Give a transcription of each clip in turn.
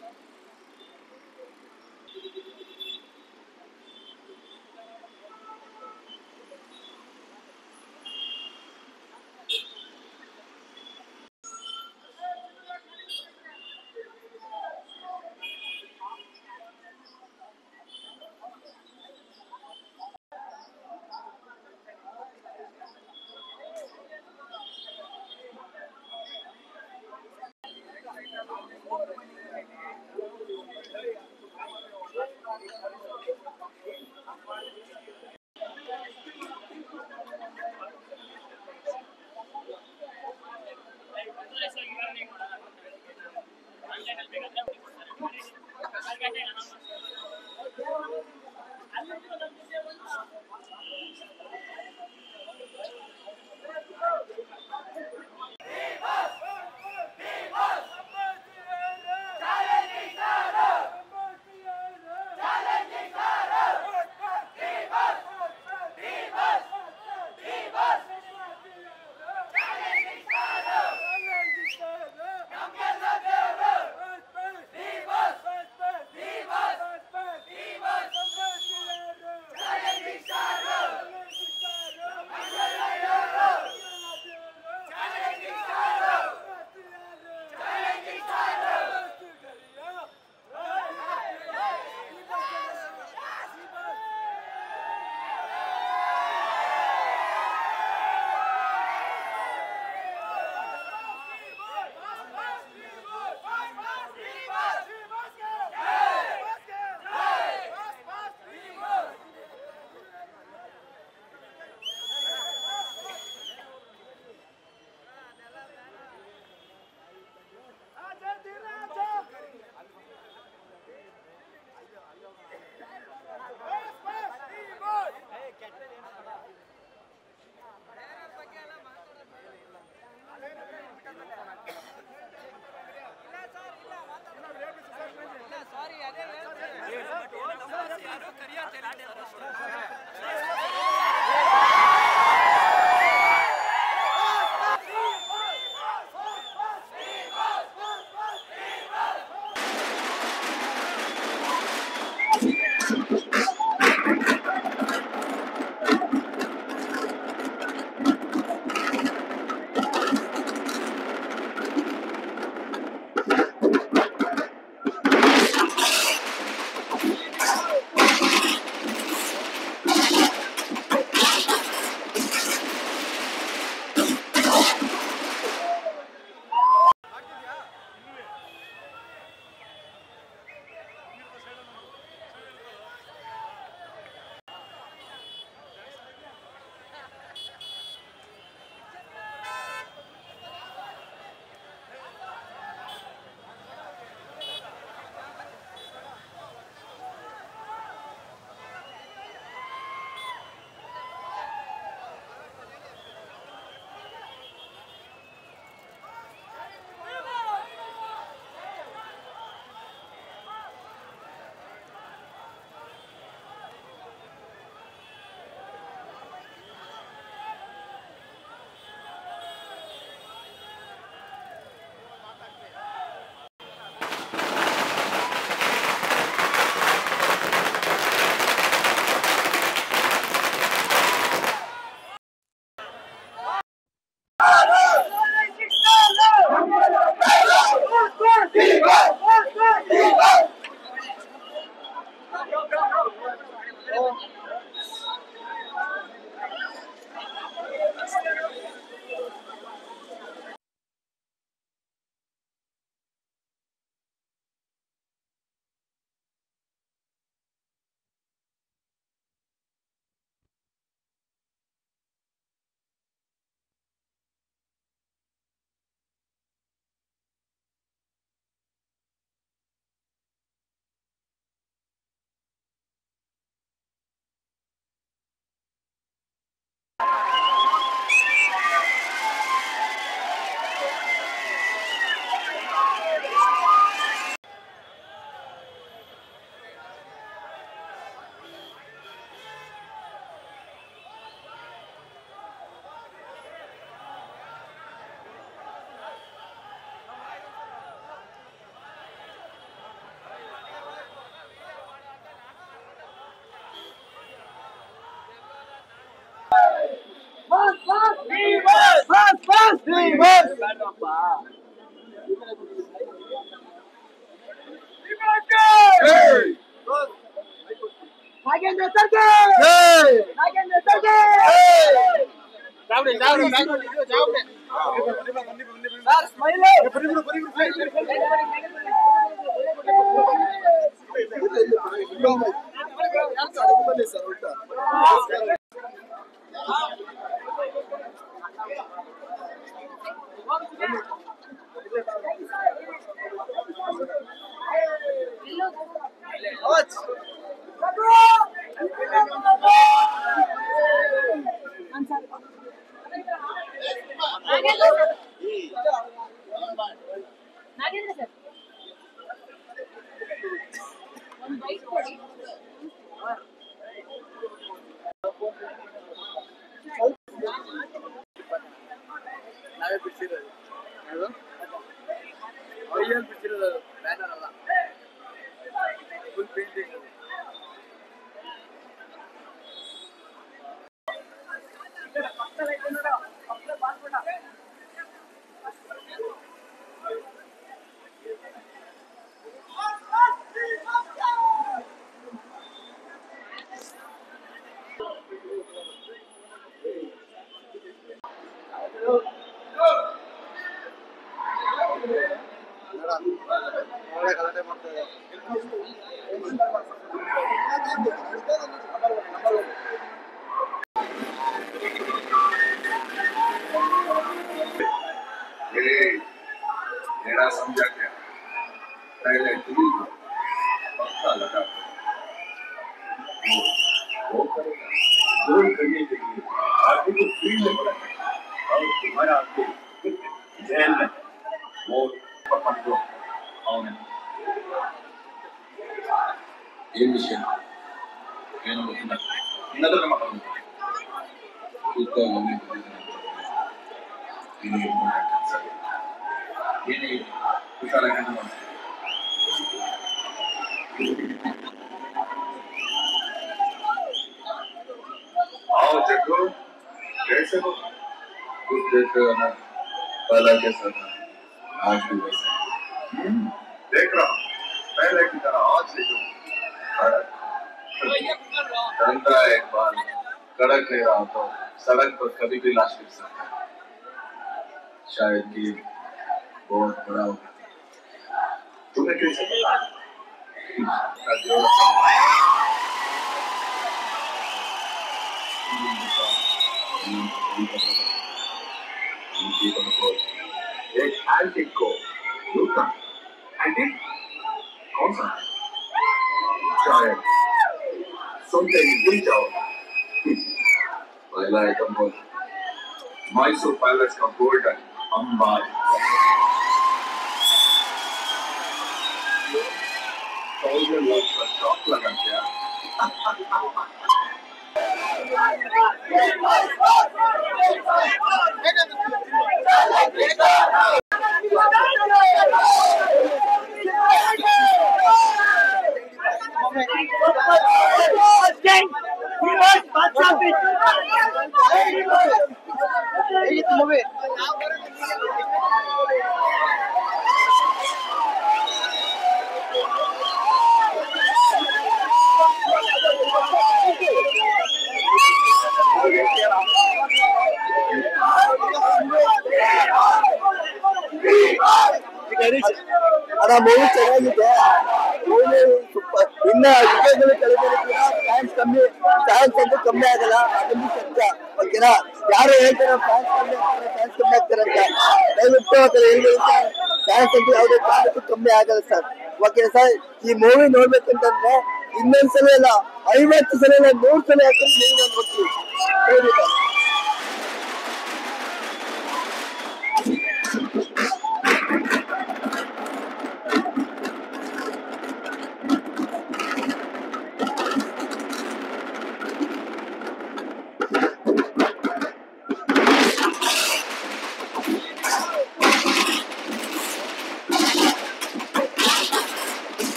ಆ ನಾಗೇಂದ್ರ ಸರ್ಗೆ ನಾಗೇಂದ್ರ ಸರ್ಗೆ ಸರ್ ಸ್ಮೈಲ್ ನಾಗೇಂದ್ರ ಸರ್ ಒಂದು ಬೈಕ್ ಕೊಡಿ ನಾವೇ ಬಿಡಿಸಿರೋದು ಒರಿಜಿನಲ್ ಬಿಡಿಸಿರೋದು ಬ್ಯಾನರ್ ಅಲ್ಲ ಫುಲ್ ಪೇಂಟಿಂಗ್ ಒಳ್ಳೆ ಗಲಾಟೆ ಮಾಡ್ತಾ ಇದ್ದಾರೆ ए, मेरा समझा क्या पहले दिल को पक्का लगा दो। वो वो करेगा दूर करने के लिए आदमी को फील्ड में पड़ा और तुम्हारा आदमी जेल में वो पकड़ दो ಅವನು ಏನ್ ವಿಷಯ ಏನೋ ಗೊತ್ತಿಲ್ಲ ಇನ್ನದನ್ನ ಮಾತಾಡೋದು ಕೂತಾಗ ಇದು ಕೆಲಸ ಏನೇ ಹುಷಾರಾಗಿ handle ಮಾಡ್ತೀನಿ. आओ जग्गू कैसे हो कुछ देर पहले पहला कैसा था आज भी वैसा ही। हम्म, देख रहा हूँ पहले की तरह आज से तुम कड़क डंडा एक बार कड़क ले रहा तो सड़क पर कभी भी लाश गिर सकता है शायद कि बहुत बड़ा होगा तुम्हें कैसे पता का जोर से एक एंटिक को लूटा एंटिक कौन सा शायद सुनते ही गिर जाओ पहला आइटम बोल मैसूर पैलेस का गोल्डन अंबार थाउजेंड वर्ष का शॉक लगा क्या ಅದ ಮೂವಿ ಚೆನ್ನಾಗಿದೆ ಮೂವಿ ಸೂಪರ್ ಇನ್ನ ವಿಜಯಗಳು ಕೆಳಗಡೆ ಕೂಡ ಫ್ಯಾನ್ಸ್ ಕಮ್ಮಿ ಫ್ಯಾನ್ಸ್ ಅಂತ ಕಮ್ಮಿ ಆಗಲ್ಲ ಅದೊಂದು ಸತ್ಯ ಓಕೆನಾ ಯಾರು ಹೇಳ್ತಾರೆ ಫ್ಯಾನ್ಸ್ ಕಮ್ಮಿ ಆಗ್ತಾರೆ ಫ್ಯಾನ್ಸ್ ಕಮ್ಮಿ ಆಗ್ತಾರೆ ಅಂತ ದಯವಿಟ್ಟು ಅದನ್ನ ಹೇಳಿ ಫ್ಯಾನ್ಸ್ ಅಂತ ಯಾವುದೇ ಕಾರಣಕ್ಕೂ ಕಮ್ಮಿ ಆಗಲ್ಲ ಸರ್ ಓಕೆ ಸರ್ ಈ ಮೂವಿ ನೋಡ್ಬೇಕಂತಂದ್ರೆ ಇನ್ನೊಂದ್ಸಲ ಇಲ್ಲ ಐವತ್ತು ಸಲ ಇಲ್ಲ ನೂರು ಸಲ ಹಾಕಿದ್ರೆ ಮೂವಿ ನೋಡ್ಬೇಕು ಹೇಳಿ ಸರ್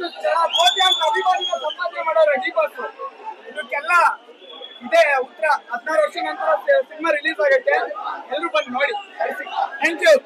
ಇಷ್ಟು ಜನ ಕೋಟ್ಯಾಂಶ ಅಭಿಮಾನಿಗಳ ಸಂಪಾದನೆ ಮಾಡೋರು ಡಿ ಬಾಸ್ ಇದಕ್ಕೆಲ್ಲ ಇದೇ ಉತ್ತರ ಹದಿನಾರು ವರ್ಷ ನಂತರ ಸಿನಿಮಾ ರಿಲೀಸ್ ಆಗೈತೆ ಎಲ್ಲರೂ ಬಂದು ನೋಡಿ ಥ್ಯಾಂಕ್ ಯು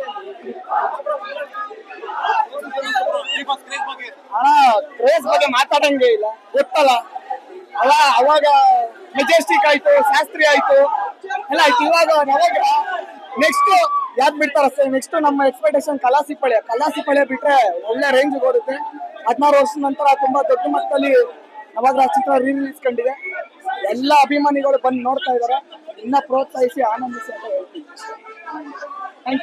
ಅಣ್ಣ ಕ್ರೇಜ್ ಬಗ್ಗೆ ಮಾತಾಡಂಗೆ ಇಲ್ಲ ಗೊತ್ತಲ್ಲ ಅಲ್ಲ ಅವಾಗ ಮೆಜೆಸ್ಟಿಕ್ ಆಯ್ತು ಶಾಸ್ತ್ರಿ ಆಯ್ತು ಎಲ್ಲ ಆಯ್ತು ಇವಾಗ ನವಾಗ ನೆಕ್ಸ್ಟ್ ಯಾವ್ದು ಬಿಡ್ತಾರ ಸರ್ ನೆಕ್ಸ್ಟ್ ನಮ್ಮ ಎಕ್ಸ್ಪೆಕ್ಟೇಷನ್ ಕಲಾಸಿ ಪಳೆ ಕಲಾಸಿ ಪಳೆ ಬಿಟ್ರೆ ಒಳ್ಳೆ ರೇಂಜ್ ಓಡುತ್ತೆ ಹದಿನಾರು ವರ್ಷದ ನಂತರ ತುಂಬಾ ದೊಡ್ಡ ಮಟ್ಟದಲ್ಲಿ ನವಗ್ರಹ ಚಿತ್ರ ರಿಲೀಸ್ ಕಂಡಿದೆ ಎಲ್ಲ ಅಭಿಮಾನಿಗಳು ಬಂದು ನೋಡ್ತಾ ಇದಾರೆ ಇನ್ನ ಪ್ರೋತ್ಸಾಹಿಸಿ ಆನಂದಿಸಿ ಅಂತ ಹೇಳ್ತೀನಿ ಥ್ಯಾಂಕ್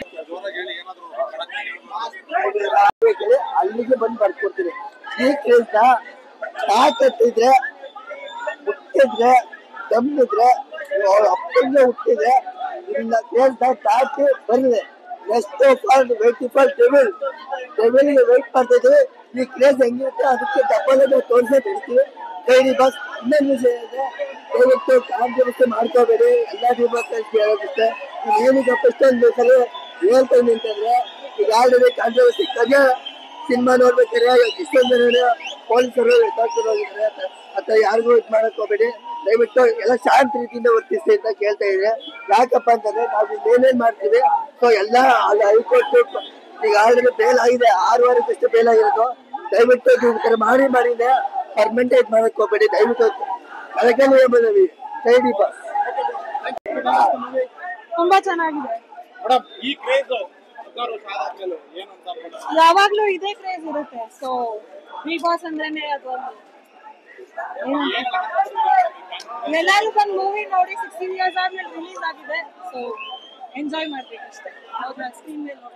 ಯು ಅಲ್ಲಿಗೆ ಬಂದು ಬರ್ಕೊಡ್ತೀನಿ ಈ ಕೇಳ್ತ ತಾಕತ್ತಿದ್ರೆ ಹುಟ್ಟಿದ್ರೆ ದಮ್ಮಿದ್ರೆ ಅವ್ರ ಅಪ್ಪಂಗೆ ಹುಟ್ಟಿದ್ರೆ ಇದನ್ನ ಕೇಳ್ತಾ ತಾಕಿ ಬಂದಿದೆ next for waiting for devil ಡೆವಿಲ್ಗೆ ವೆಯ್ಟ್ ಮಾಡ್ತಿದ್ವಿ ಈ ಕ್ರೇಜ್ ಹೆಂಗಿರುತ್ತೆ ಅದಕ್ಕೆ ಡಬ್ಬಲ್ ಅನ್ನು ತೋರಿಸೇ ಬಿಡ್ತೀವಿ ಡೈರಿ ಬಸ್ ಇನ್ನೊಂದು ವಿಷಯ ಇದೆ ದಯವಿಟ್ಟು ಕಾಂಟ್ರವರ್ಸಿ ಮಾಡ್ಕೋಬೇಡಿ ಎಲ್ಲ ಡಿಪಾರ್ಟ್ಮೆಂಟ್ ಹೇಳೋದಿತ್ತೆ ಏನಿಗೆ ಫಸ್ಟ್ ಒಂದು ಸಲ ಹೇಳ್ತೀನಿ ಅಂತಂದ್ರೆ ಈಗ ಆಲ್ರೆಡಿ ಕಾಂಟ್ರವರ್ಸಿ ಕಗೆ ಸಿನಿಮಾ ನೋಡ್ಬೇಕಾದ್ರೆ ಇಷ್ಟೊಂದು ಜನ ಪೊಲೀಸರು ಡಾಕ್ಟರ್ ಹೋಗಿದ್ದಾರೆ ಅಥವಾ ಯಾರಿಗೂ ಇದು ಮಾಡಕ್ ಹೋಗ್ಬೇಡಿ ದಯವಿಟ್ಟು ಎಲ್ಲ ಶಾಂತ ರೀತಿಯಿಂದ ವರ್ತಿಸಿ ಅಂತ ಕೇಳ್ತಾ ಇದ್ರೆ ಯಾಕಪ್ಪ ಅಂತಂದ್ರೆ ನಾವು ಇಲ್ಲಿ ಏನೇನ್ ಮಾಡ್ತೀವಿ ಸೊ ಎಲ್ಲ ಅಲ್ಲಿ ಹೈಕೋರ್ಟ್ ಈಗ ಆಲ್ರೆಡಿ ಬೇಲ್ ಆಗಿದೆ ಆರು ವಾರಕ್ಕಷ್ಟು ಬೇಲ್ ಆಗಿರೋದು ದಯವಿಟ್ಟು ನೀವು ಈ ಥರ ಮಾಡಿ ಮಾಡಿದ್ರೆ ಪರ್ಮನೆಂಟ್ ಇದು ಮಾಡಕ್ ಹೋಗ್ಬೇಡಿ ದಯವಿಟ್ಟು ಕಳಕಳಿ ಎಂಬುದವಿ ಸೈಡಿ ಬಸ್ ತುಂಬಾ ಚೆನ್ನಾಗಿದೆ ಮೇಡಮ್ ಈ ಕ್ರೇಜ್ ಹದಿನಾರು ವರ್ಷ ಆದ್ಮೇಲೆ ಏನಂತ ಯಾವಾಗ್ಲೂ ಇದೇ ಕ್ರೇಜ್ ಇರುತ್ತೆ ಸೊ ಬಿಗ್ ಬಾಸ್ ಅಂದ್ರೇನೆ ಅದೊಂದು ಎಲ್ಲರೂ ಬಂದು ಮೂವಿ ನೋಡಿ ಸಿಕ್ಸ್ಟೀನ್ ಇಯರ್ಸ್ ಆದ್ಮೇಲೆ ರಿಲೀಸ್ ಆಗಿದೆ ಸೊ ಎಂಜಾಯ್ ಮಾಡ್ಬೇಕು ಅಷ್ಟೇ ಹೌದಾ ಸ್ಕ್ರೀನ್ ಮೇಲೆ ನೋಡಿ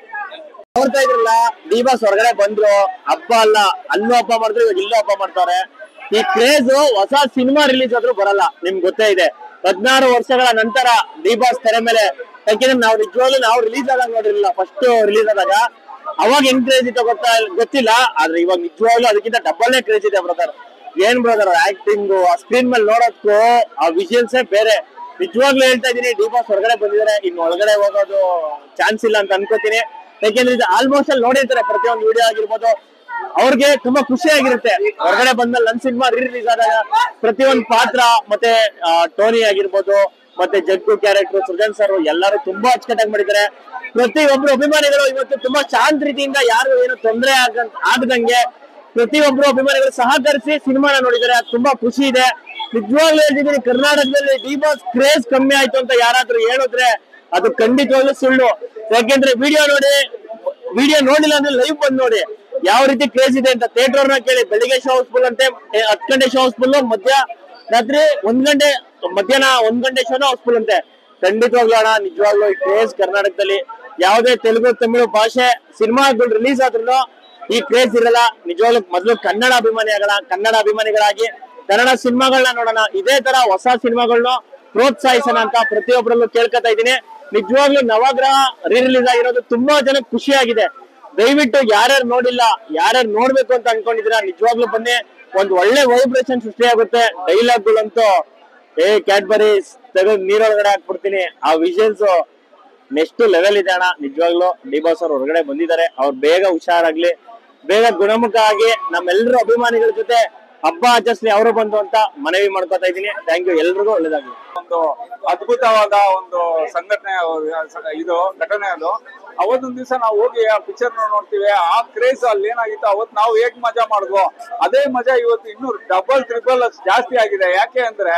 ನೋಡ್ತಾ ಇದ್ರಲ್ಲ ಡಿ ಬಾಸ್ ಹೊರಗಡೆ ಬಂದ್ರು ಹಬ್ಬ ಅಲ್ಲ ಅಲ್ಲೂ ಹಬ್ಬ ಮಾಡಿದ್ರು ಇವಾಗ ಇಲ್ಲೂ ಹಬ್ಬ ಮಾಡ್ತಾರೆ ಈ ಕ್ರೇಜ್ ಹೊಸ ಸಿನಿಮಾ ರಿಲೀಸ್ ಆದ್ರೂ ಬರಲ್ಲ ನಿಮ್ಗೆ ಗೊತ್ತೇ ಇದೆ ಹದಿನಾರು ವರ್ಷಗಳ ನಂತರ ಡಿ ಬಾಸ್ ತೆರೆ ಮೇಲೆ ಯಾಕೆಂದ್ರೆ ನಾವು ನಿಜವಾಗ್ಲೂ ನಾವು ರಿಲೀಸ್ ಆದಾಗ ನೋಡಿರ್ಲಿಲ್ಲ ಫಸ್ಟ್ ರಿಲೀಸ್ ಆದಾಗ ಅವಾಗ ಹೆಂಗ್ ಕ್ರೇಜ್ ಇತ್ತು ಗೊತ್ತಾ ಗೊತ್ತಿಲ್ಲ ಆದ್ರೆ ಇವಾಗ ನಿಜವಾಗ್ಲೂ ಅದಕ್ಕಿಂತ ಡಬಲ್ನೇ ಕ್ರೇಜ್ ಇದೆ ಬ್ರದರ್ ಏನ್ ಬ್ರದರ್ ಆಕ್ಟಿಂಗ್ ಆ ಸ್ಕ್ರೀನ್ ಮೇಲೆ ನೋಡೋದಕ್ಕೂ ಆ ವಿಷನ್ಸೇ ಬೇರೆ ನಿಜವಾಗ್ಲೂ ಹೇಳ್ತಾ ಇದೀನಿ ಡಿ ಬಾಸ್ ಹೊರಗಡೆ ಬಂದಿದ್ದಾರೆ ಇನ್ನು ಒಳಗಡೆ ಹೋಗೋದು ಚಾನ್ಸ್ ಇಲ್ಲ ಅಂತ ಅನ್ಕೋತೀನಿ ಯಾಕೆಂದ್ರೆ ಇದು ಆಲ್ಮೋಸ್ಟ್ ಅಲ್ಲಿ ನೋಡಿರ್ತಾರೆ ಪ್ರತಿಯೊಂದು ವಿಡಿಯೋ ಆಗಿರ್ಬೋದು ಅವ್ರಿಗೆ ತುಂಬಾ ಖುಷಿ ಆಗಿರುತ್ತೆ ಹೊರಗಡೆ ಬಂದ್ಮೇಲೆ ನನ್ ಸಿನಿಮಾ ರಿಲೀಸ್ ಆದಾಗ ಪ್ರತಿಯೊಂದು ಪಾತ್ರ ಮತ್ತೆ ಆ, ಟೋನಿ ಆಗಿರ್ಬೋದು ಮತ್ತೆ ಜಗ್ಗು ಕ್ಯಾರೆಕ್ಟರ್ ಸೃಜನ್ ಸರ್ ಎಲ್ಲರೂ ತುಂಬಾ ಅಚ್ಚುಕಟ್ಟಾಗಿ ಮಾಡಿದ್ದಾರೆ ಪ್ರತಿಯೊಬ್ರು ಅಭಿಮಾನಿಗಳು ಇವತ್ತು ತುಂಬಾ ಶಾಂತ ರೀತಿಯಿಂದ ಯಾರು ಏನು ತೊಂದರೆ ಆಗ ಆಗದಂಗೆ ಪ್ರತಿಯೊಬ್ರು ಅಭಿಮಾನಿಗಳು ಸಹಕರಿಸಿ ಸಿನಿಮಾನ ನೋಡಿದ್ದಾರೆ ಅದು ತುಂಬಾ ಖುಷಿ ಇದೆ ನಿಜವಾಗ್ಲೂ ಹೇಳ್ತಿದ್ದೀನಿ ಕರ್ನಾಟಕದಲ್ಲಿ ಡಿ ಬಾಸ್ ಕ್ರೇಜ್ ಕಮ್ಮಿ ಆಯ್ತು ಅಂತ ಯಾರಾದ್ರೂ ಹೇಳಿದ್ರೆ ಅದು ಖಂಡಿತವಾಗ್ಲೂ ಸುಳ್ಳು ಯಾಕೆಂದ್ರೆ ವಿಡಿಯೋ ನೋಡಿ ವಿಡಿಯೋ ನೋಡಿಲ್ಲ ಅಂದ್ರೆ ಲೈವ್ ಬಂದ್ ನೋಡಿ ಯಾವ ರೀತಿ ಕ್ರೇಜ್ ಇದೆ ಅಂತ ಥಿಯೇಟರ್ ನ ಕೇಳಿ ಬೆಳಿಗ್ಗೆ ಶೋ ಹೌಸ್ಫುಲ್ ಅಂತೆ ಏ, ಹತ್ತು ಗಂಟೆ ಶೋ ಹೌಸ್ಫುಲ್ ಮಧ್ಯ ರಾತ್ರಿ ಒಂದ್ ಗಂಟೆ ಮಧ್ಯಾಹ್ನ ಒಂದ್ ಗಂಟೆ ಶೋನ ಹೌಸ್ಫುಲ್ ಅಂತೆ ಖಂಡಿತವಾಗ್ಲೂ ಅಣ್ಣ ನಿಜವಾಗ್ಲೂ ಈ ಕ್ರೇಜ್ ಕರ್ನಾಟಕದಲ್ಲಿ ಯಾವುದೇ ತೆಲುಗು ತಮಿಳು ಭಾಷೆ ಸಿನಿಮಾಗಳು ರಿಲೀಸ್ ಆದ್ರೂ ಈ ಕ್ರೇಜ್ ಇರಲ್ಲ ನಿಜವಾಗ್ಲೂ ಮೊದಲು ಕನ್ನಡ ಅಭಿಮಾನಿಗಳ ಕನ್ನಡ ಅಭಿಮಾನಿಗಳಾಗಿ ಕನ್ನಡ ಸಿನಿಮಾಗಳನ್ನ ನೋಡೋಣ ಇದೇ ತರ ಹೊಸ ಸಿನಿಮಾಗಳನ್ನ ಪ್ರೋತ್ಸಾಹಿಸೋಣ ಅಂತ ಪ್ರತಿಯೊಬ್ಬರಲ್ಲೂ ಕೇಳ್ಕೊತಾ ಇದ್ದೀನಿ ನಿಜವಾಗ್ಲೂ ನವಗ್ರಹ ರೀ ರಿಲೀಸ್ ಆಗಿರೋದು ತುಂಬಾ ಜನಕ್ಕೆ ಖುಷಿ ಆಗಿದೆ ದಯವಿಟ್ಟು ಯಾರ್ಯಾರು ನೋಡಿಲ್ಲ ಯಾರ್ಯಾರು ನೋಡ್ಬೇಕು ಅಂತ ಅನ್ಕೊಂಡಿದ್ದೀರಾ ನಿಜವಾಗ್ಲೂ ಬನ್ನಿ ಒಂದ್ ಒಳ್ಳೆ ವೈಬ್ರೇಷನ್ ಸೃಷ್ಟಿಯಾಗುತ್ತೆ ಡೈಲಾಗ್ಗಳಂತೂ ಏ ಕ್ಯಾಡ್ಬರೀಸ್ ತೆಗೆದು ನೀರೊಳಗಡೆ ಹಾಕ್ಬಿಡ್ತೀನಿ ಆ ವಿಷನ್ಸ್ ನೆಕ್ಸ್ಟ್ ಲೆವೆಲ್ ಇದೆ ಅಣ್ಣ ನಿಜವಾಗ್ಲೂ ಡಿ ಬಾಸ್ ಅವ್ರು ಹೊರಗಡೆ ಬಂದಿದ್ದಾರೆ ಅವ್ರು ಬೇಗ ಹುಷಾರಾಗ್ಲಿ ಬೇಗ ಗುಣಮುಖ ಆಗಿ ನಮ್ಮೆಲ್ಲರೂ ಅಭಿಮಾನಿಗಳ ಜೊತೆ ಹಬ್ಬ ಆಚರಿಸ್ಲಿ ಅವರು ಬಂದು ಅಂತ ಮನವಿ ಮಾಡ್ಕೊತಾ ಇದ್ದೀನಿ ಥ್ಯಾಂಕ್ ಯು ಎಲ್ರಿಗೂ ಒಳ್ಳೇದಾಗ್ಲಿ ಒಂದು ಅದ್ಭುತವಾದ ಒಂದು ಸಂಘಟನೆ ಅಹ್ ಇದು ಘಟನೆ ಅದು ಅವತ್ತೊಂದ್ ದಿವಸ ನಾವು ಹೋಗಿ ಆ ಪಿಕ್ಚರ್ ನೋಡ್ತೀವಿ ಆ ಕ್ರೇಜ್ ಅಲ್ಲಿ ಏನಾಗಿತ್ತು ಅವತ್ ನಾವು ಹೇಗ್ ಮಜಾ ಮಾಡಿದ್ವು ಅದೇ ಮಜಾ ಇವತ್ತು ಇನ್ನೂ ಡಬಲ್ ಟ್ರಿಬಲ್ ಜಾಸ್ತಿ ಆಗಿದೆ ಯಾಕೆ ಅಂದ್ರೆ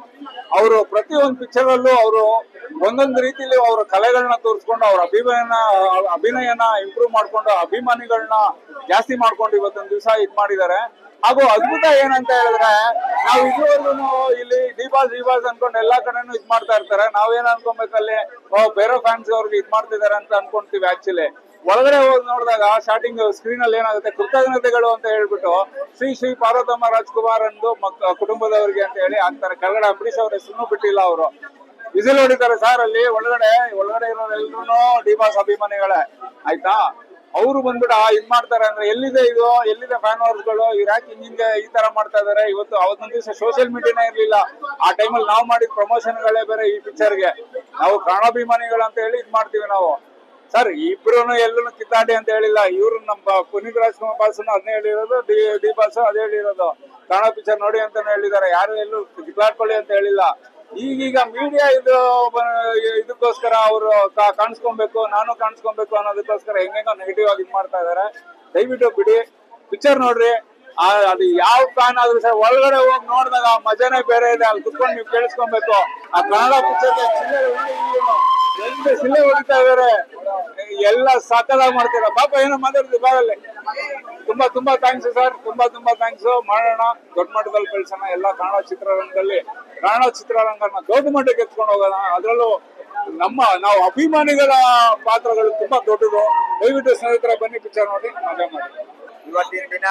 ಅವರು ಪ್ರತಿಯೊಂದು ಪಿಕ್ಚರ್ ಅಲ್ಲೂ ಅವರು ಒಂದೊಂದು ರೀತಿಲಿ ಅವರ ಕಲೆಗಳನ್ನ ತೋರಿಸ್ಕೊಂಡು ಅವ್ರ ಅಭಿನಯನ ಅಭಿನಯನ ಇಂಪ್ರೂವ್ ಮಾಡ್ಕೊಂಡು ಅಭಿಮಾನಿಗಳನ್ನ ಜಾಸ್ತಿ ಮಾಡ್ಕೊಂಡು ಇವತ್ತೊಂದ್ ದಿವಸ ಇದ್ ಮಾಡಿದ್ದಾರೆ ಹಾಗೂ ಅದ್ಭುತ ಏನಂತ ಹೇಳಿದ್ರೆ ನಾವು ಇದುವರೆಗೂ ಇಲ್ಲಿ ಡಿಬಾಸ್ ಡಿಬಾಸ್ ಅನ್ಕೊಂಡು ಎಲ್ಲಾ ಕಡೆನೂ ಇದ್ ಮಾಡ್ತಾ ಇರ್ತಾರೆ ನಾವೇನ್ ಅನ್ಕೊಬೇಕಲ್ಲಿ ಓ ಬೇರೆ ಫ್ಯಾನ್ಸ್ ಅವ್ರಿಗೆ ಇದ್ ಮಾಡ್ತಿದ್ದಾರೆ ಅಂತ ಅನ್ಕೊಂತೀವಿ ಆಕ್ಚುಲಿ ಒಳಗಡೆ ಹೋಗಿ ನೋಡಿದಾಗ ಸ್ಟಾರ್ಟಿಂಗ್ ಸ್ಕ್ರೀನ್ ಅಲ್ಲಿ ಏನಾಗುತ್ತೆ ಕೃತಜ್ಞತೆಗಳು ಅಂತ ಹೇಳ್ಬಿಟ್ಟು ಶ್ರೀ ಶ್ರೀ ಪಾರ್ವತಮ್ಮ ರಾಜ್ಕುಮಾರ್ ಅಂದು ಮಕ್ ಕುಟುಂಬದವರಿಗೆ ಅಂತ ಹೇಳಿ ಹಾಕ್ತಾರೆ ಕೆಳಗಡೆ ಅಂಬರೀಶ್ ಅವ್ರ ಹೆಸರು ಬಿಟ್ಟಿಲ್ಲ ಅವರು ವಿಸಿಲ್ ಹೊಡಿತಾರೆ ಸರ್ ಅಲ್ಲಿ ಒಳಗಡೆ ಒಳಗಡೆ ಇರೋರೆಲ್ರು ಡಿಬಾಸ್ ಅಭಿಮಾನಿಗಳೇ ಆಯ್ತಾ ಅವರು ಬಂದ್ಬಿಟ್ಟು ಆ ಇದ್ ಮಾಡ್ತಾರೆ ಅಂದ್ರೆ ಎಲ್ಲಿದೆ ಇದು ಎಲ್ಲಿದೆ ಫ್ಯಾನ್ ಗಳು ಇವ್ರು ಯಾಕೆ ಹಿಂಗೆ ಈ ತರ ಮಾಡ್ತಾ ಇದಾರೆ ಇವತ್ತು ಅವತ್ತೊಂದ್ ದಿವಸ ಸೋಷಿಯಲ್ ಮೀಡಿಯಾನೇ ಇರ್ಲಿಲ್ಲ ಆ ಟೈಮಲ್ಲಿ ನಾವು ಮಾಡಿದ ಪ್ರಮೋಷನ್ ಗಳೇ ಬೇರೆ ಈ ಪಿಕ್ಚರ್ಗೆ ನಾವು ಪ್ರಾಣಾಭಿಮಾನಿಗಳು ಅಂತ ಹೇಳಿ ಇದ್ ಮಾಡ್ತೀವಿ ನಾವು ಸರ್ ಇಬ್ರು ಎಲ್ಲೂ ಕಿತ್ತಾಡಿ ಅಂತ ಹೇಳಿಲ್ಲ ಇವ್ರು ನಮ್ಮ ಪುನೀತ್ ರಾಜ್ಕುಮಾರ್ ಬಾಸನು ಅದನ್ನೇ ಹೇಳಿರೋದು ಡಿ ಡಿ ಬಾಸು ಅದೇ ಹೇಳಿರೋದು ಕನ್ನಡ ಪಿಕ್ಚರ್ ನೋಡಿ ಅಂತಾನೆ ಹೇಳಿದ್ದಾರೆ ಯಾರು ಎಲ್ಲೂ ಕಿತ್ತಾಡ್ಕೊಳ್ಳಿ ಅಂತ ಹೇಳಿಲ್ಲ ಈಗೀಗ ಮೀಡಿಯಾ ಇದು ಬ- ಇದಕ್ಕೋಸ್ಕರ ಅವರು ಕಾಣಿಸ್ಕೊಬೇಕು ನಾನು ಕಾಣಿಸ್ಕೊಬೇಕು ಅನ್ನೋದಕ್ಕೋಸ್ಕರ ಹೆಂಗೆಂಗೋ ನೆಗೆಟಿವ್ ಆಗಿ ಇದ್ ಮಾಡ್ತಾ ಇದಾರೆ ದಯವಿಟ್ಟು ಬಿಡಿ ಪಿಕ್ಚರ್ ನೋಡ್ರಿ ಆ, ಅದು ಯಾವ ಫ್ಯಾನ್ ಆದ್ರೂ ಸರ್ ಒಳಗಡೆ ಹೋಗಿ ನೋಡಿದಾಗ ಆ ಮಜಾನೇ ಬೇರೆ ಇದೆ ಅಲ್ಲಿ ಕುತ್ಕೊಂಡು ನೀವು ಕೇಳಿಸ್ಕೊಬೇಕು ಆ ಕನ್ನಡ ಪಿಕ್ಚರ್ ಸಿಲೆ ಹೊಡಿತಾ ಇದಾರೆ ಎಲ್ಲ ಸಕ್ಕದಾಗಿ ಮಾಡ್ತೀರಾ ಪಾಪ ಏನೋ ಮಾತಾಡ್ತೀವಿ ಬಾರಲ್ಲಿ ತುಂಬಾ ತುಂಬಾ ಥ್ಯಾಂಕ್ಸ್ ಸರ್ ತುಂಬಾ ತುಂಬಾ ಥ್ಯಾಂಕ್ಸ್ ಮಾಡೋಣ ದೊಡ್ಡ ಮಟ್ಟದಲ್ಲಿ ಕಳ್ಸೋಣ ಎಲ್ಲ ಕನ್ನಡ ಚಿತ್ರರಂಗದಲ್ಲಿ ಕನ್ನಡ ಚಿತ್ರರಂಗನ ದೊಡ್ಡ ಮಟ್ಟಕ್ಕೆ ಎತ್ಕೊಂಡು ಹೋಗೋಣ ಅದರಲ್ಲೂ ನಮ್ಮ ನಾವು ಅಭಿಮಾನಿಗಳ ಪಾತ್ರಗಳು ತುಂಬಾ ದೊಡ್ಡದು ದಯವಿಟ್ಟು ಸ್ನೇಹಿತರ ಬನ್ನಿ ಪಿಕ್ಚರ್ ನೋಡಿ ಮಜಾ ಮಾಡಿ ಇವತ್ತಿನ ದಿನ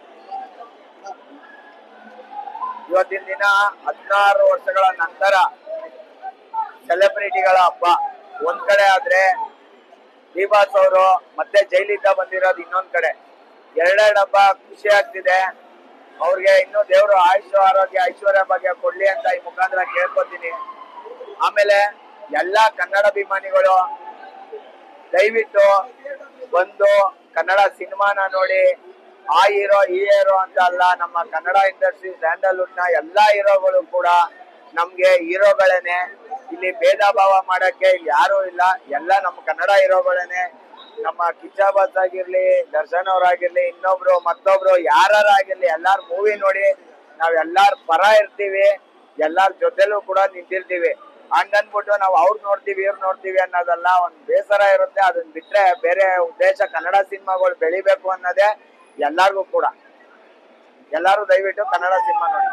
ಇವತ್ತಿನ ದಿನ ಹದಿನಾರು ವರ್ಷಗಳ ನಂತರ ಸೆಲೆಬ್ರಿಟಿಗಳ ಹಬ್ಬ ಒಂದ್ ಕಡೆ ಆದ್ರೆ ಶ್ರೀವಾಸ್ ಅವರು ಮತ್ತೆ ಜೈಲಿಂದ ಬಂದಿರೋದು ಇನ್ನೊಂದ್ ಕಡೆ ಎರಡೆರಡು ಹಬ್ಬ ಖುಷಿ ಆಗ್ತಿದೆ ಅವ್ರಿಗೆ ಇನ್ನು ದೇವರು ಆಯುಷ್ ಆರೋಗ್ಯ ಐಶ್ವರ್ಯ ಭಾಗ್ಯ ಕೊಡ್ಲಿ ಅಂತ ಈ ಮುಖಾಂತರ ಕೇಳ್ಕೊತೀನಿ ಆಮೇಲೆ ಎಲ್ಲಾ ಕನ್ನಡ ಅಭಿಮಾನಿಗಳು ದಯವಿಟ್ಟು ಬಂದು ಕನ್ನಡ ಸಿನಿಮಾನ ನೋಡಿ ಆ ಹೀರೋ ಈ ಹೀರೋ ಅಂತ ಅಲ್ಲ ನಮ್ಮ ಕನ್ನಡ ಇಂಡಸ್ಟ್ರಿ ಸ್ಯಾಂಡಲ್ವುಡ್ ನ ಎಲ್ಲಾ ಹೀರೋಗಳು ಕೂಡ ನಮ್ಗೆ ಹೀರೋಗಳೇನೆ ಇಲ್ಲಿ ಭೇದ ಭಾವ ಮಾಡಕ್ಕೆ ಇಲ್ಲಿ ಯಾರು ಇಲ್ಲ ಎಲ್ಲ ನಮ್ಮ ಕನ್ನಡ ಹೀರೋಗಳೇನೆ ನಮ್ಮ ಕಿಚ್ಚಾಬಾಸ್ ಆಗಿರ್ಲಿ ದರ್ಶನ್ ಅವ್ರಾಗಿರ್ಲಿ ಇನ್ನೊಬ್ರು ಮತ್ತೊಬ್ರು ಯಾರಾಗಿರ್ಲಿ ಎಲ್ಲಾರ್ ಮೂವಿ ನೋಡಿ ನಾವ್ ಎಲ್ಲಾರ್ ಪರ ಇರ್ತೀವಿ ಎಲ್ಲಾರ್ ಜೊತೆಲೂ ಕೂಡ ನಿಂತಿರ್ತೀವಿ ಹಂಗನ್ಬಿಟ್ಟು ನಾವು ಅವ್ರು ನೋಡ್ತೀವಿ ಇವ್ರು ನೋಡ್ತೀವಿ ಅನ್ನೋದಲ್ಲ ಒಂದ್ ಬೇಸರ ಇರುತ್ತೆ ಅದನ್ನ ಬಿಟ್ರೆ ಬೇರೆ ಉದ್ದೇಶ ಕನ್ನಡ ಸಿನಿಮಾಗಳು ಬೆಳಿಬೇಕು ಅನ್ನೋದೇ ಎಲ್ಲಾರ್ಗೂ ಕೂಡ ಎಲ್ಲಾರು ದಯವಿಟ್ಟು ಕನ್ನಡ ಸಿನಿಮಾ ನೋಡಿ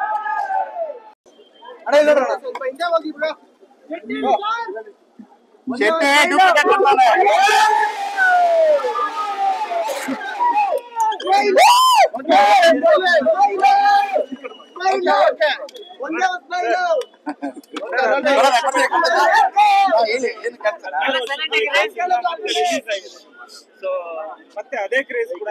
ಸ್ವಲ್ಪ ಹಿಂದೆ ಹೋಗಿ ಬ್ರೋ ಮತ್ತೆ ಅದೇ ಕ್ರೇಜ್ ಕೂಡ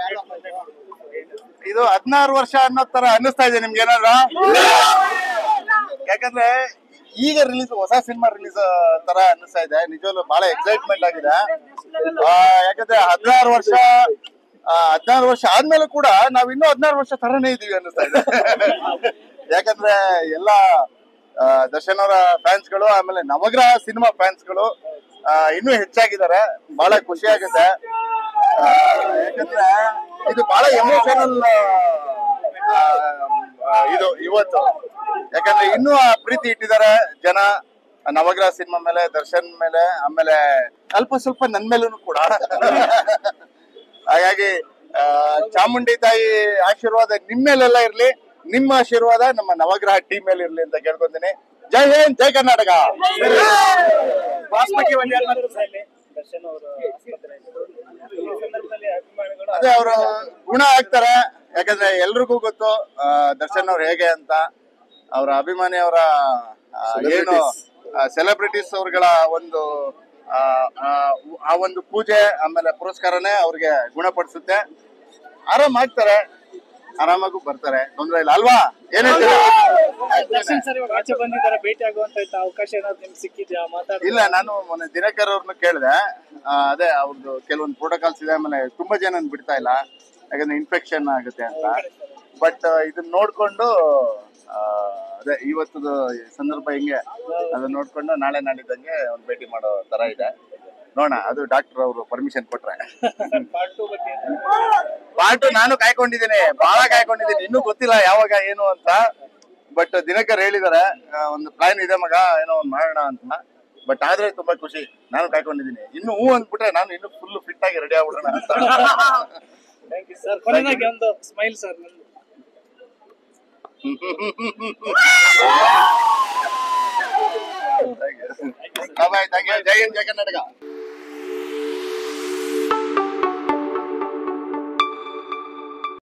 ಇದು ಹದಿನಾರು ವರ್ಷ ಅನ್ನೋ ತರ ಅನ್ನಿಸ್ತಾ ಇದೆ ನಿಮ್ಗೆ ಏನಾದ್ರ ಯಾಕಂದ್ರೆ ಈಗ ರಿಲೀಸ್ ಹೊಸ ಸಿನಿಮಾ ರಿಲೀಸ್ ತರ ಅನ್ನಿಸ್ತಾ ಇದೆ ನಿಜವಲ್ಲೂ ಬಹಳ ಎಕ್ಸೈಟ್ಮೆಂಟ್ ಆಗಿದೆ ಆ, ಯಾಕಂದ್ರೆ ಹದಿನಾರು ವರ್ಷ ಹದಿನಾರು ವರ್ಷ ಆದ್ಮೇಲೆ ಕೂಡ ನಾವ್ ಇನ್ನೂ ಹದಿನಾರು ವರ್ಷ ತರನೇ ಇದೀವಿ ಅನ್ನಿಸ್ತಾ ಇದೆ ಯಾಕಂದ್ರೆ ಎಲ್ಲ ಆ, ದರ್ಶನ್ ಅವರ ಫ್ಯಾನ್ಸ್ಗಳು ಆಮೇಲೆ ನವಗ್ರಹ ಸಿನಿಮಾ ಫ್ಯಾನ್ಸ್ಗಳು ಇನ್ನೂ ಹೆಚ್ಚಾಗಿದ್ದಾರೆ ಬಹಳ ಖುಷಿ ಆಗುತ್ತೆ ಆ, ಯಾಕಂದ್ರೆ ಇದು ಬಹಳ ಎಮೋಷನಲ್ ಇದು ಇವತ್ತು ಯಾಕಂದ್ರೆ ಇನ್ನೂ ಆ ಪ್ರೀತಿ ಇಟ್ಟಿದ್ದಾರೆ ಜನ ನವಗ್ರಹ ಸಿನಿಮಾ ಮೇಲೆ ದರ್ಶನ್ ಮೇಲೆ ಆಮೇಲೆ ಅಲ್ಪ ಸ್ವಲ್ಪ ನನ್ ಮೇಲೂ ಕೂಡ ಹಾಗಾಗಿ ಆ, ಚಾಮುಂಡಿ ತಾಯಿ ಆಶೀರ್ವಾದ ನಿಮ್ ಮೇಲೆಲ್ಲ ಇರ್ಲಿ ನಿಮ್ಮ ಆಶೀರ್ವಾದ ನಮ್ಮ ನವಗ್ರಹ ಟೀಮ್ ಮೇಲೆ ಇರ್ಲಿ ಅಂತ ಕೇಳ್ಕೊಂತೀನಿ ಜೈ ಹಿಂದ್ ಜೈ ಕರ್ನಾಟಕ ಬಾಸ್ಮತಿ ಒಂದ್ ಎರಡು ಮಾತು ಸಹ ಇಲ್ಲಿ ದರ್ಶನ್ ಅವರು ಆಸ್ಪತ್ರೆ ಈ ಸಂದರ್ಭದಲ್ಲಿ ಅಭಿಮಾನಿಗಳು ಅದೇ ಅವರು ಗುಣ ಆಗ್ತಾರೆ ಯಾಕಂದ್ರೆ ಎಲ್ರಿಗೂ ಗೊತ್ತು ಆ, ದರ್ಶನ್ ಅವ್ರು ಹೇಗೆ ಅಂತ ಅವರ ಅಭಿಮಾನಿ ಅವರ ಆ, ಏನು ಸೆಲೆಬ್ರಿಟೀಸ್ ಅವ್ರಗಳ ಒಂದು ಆ, ಆ, ಆ ಒಂದು ಪೂಜೆ ಆಮೇಲೆ ಪುರಸ್ಕಾರನೇ ಅವ್ರಿಗೆ ಗುಣಪಡಿಸುತ್ತೆ ಆರಾಮ್ ಆಗ್ತಾರೆ ಆರಾಮಾಗೂ ಬರ್ತಾರೆ ತೊಂದ್ರೆ ಇಲ್ಲ ಅಲ್ವಾ ಏನ್ ಹೇಳ್ತೀರಾ ದರ್ಶನ್ ಸರ್ ಇವಾಗ ಆಚೆ ಬಂದಿದ್ದಾರೆ ಭೇಟಿ ಆಗುವಂತ ಅವಕಾಶ ಏನಾದ್ರು ನಿಮ್ಗೆ ಸಿಕ್ಕಿದ್ಯಾ ಮಾತಾಡ ಇಲ್ಲ ನಾನು ಮೊನ್ನೆ ದಿನಕರ್ ಅವ್ರನ್ನ ಕೇಳಿದೆ ಅದೇ ಅವ್ರದ್ದು ಕೆಲವೊಂದು ಪ್ರೋಟೋಕಾಲ್ಸ್ ಇದೆ ಆಮೇಲೆ ತುಂಬಾ ಜನ ಬಿಡ್ತಾ ಇಲ್ಲ ಯಾಕಂದ್ರೆ ಇನ್ಫೆಕ್ಷನ್ ಆಗುತ್ತೆ ಅಂತ ಬಟ್ ಇದನ್ನ ನೋಡ್ಕೊಂಡು ಆ, ಅದೇ ಇವತ್ತದ ಸಂದರ್ಭ ಹಿಂಗೆ ಅದನ್ನ ನೋಡ್ಕೊಂಡು ನಾಳೆ ನಾಡಿದ್ದಂಗೆ ಒಂದು ಭೇಟಿ ಮಾಡೋ ತರ ಇದೆ ನೋಡೋಣ ಅದು ಡಾಕ್ಟರ್ ಅವರು ಪರ್ಮಿಷನ್ ಕೊಟ್ರೆ ಪಾರ್ಟ್ ಟು ಬಗ್ಗೆ ಪಾರ್ಟ್ ನಾನು ಕಾಯ್ಕೊಂಡಿದ್ದೀನಿ ಬಹಳ ಕಾಯ್ಕೊಂಡಿದ್ದೀನಿ ಇನ್ನೂ ಗೊತ್ತಿಲ್ಲ ಯಾವಾಗ ಏನು ಅಂತ ಬಟ್ ದಿನಕರ್ ಹೇಳಿದಾರೆ ಆ, ಒಂದು ಪ್ಲಾನ್ ಇದೆ ಮಗ ಏನೋ ಒಂದು ಮಾಡೋಣ ಅಂತ ಬಟ್ ಆದ್ರೆ ತುಂಬಾ ಖುಷಿ ನಾನು ಕಾಯ್ಕೊಂಡಿದ್ದೀನಿ ಇನ್ನು ಹೂ ಅಂದ್ಬಿಟ್ರೆ ನಾನು ಇನ್ನು ಫುಲ್ ಫಿಟ್ ಆಗಿ ರೆಡಿ ಆಗ್ಬಿಡೋಣ ಅಂತ ಥ್ಯಾಂಕ್ ಯು ಸರ್ ಕೊನೆಯಾಗಿ ಒಂದು ಸ್ಮೈಲ್ ಸರ್ ನಂದು ಬಾಯ್ ಥ್ಯಾಂಕ್ ಯು ಜೈ ಹಿಂದ್ ಜೈ ಕರ್ನಾಟಕ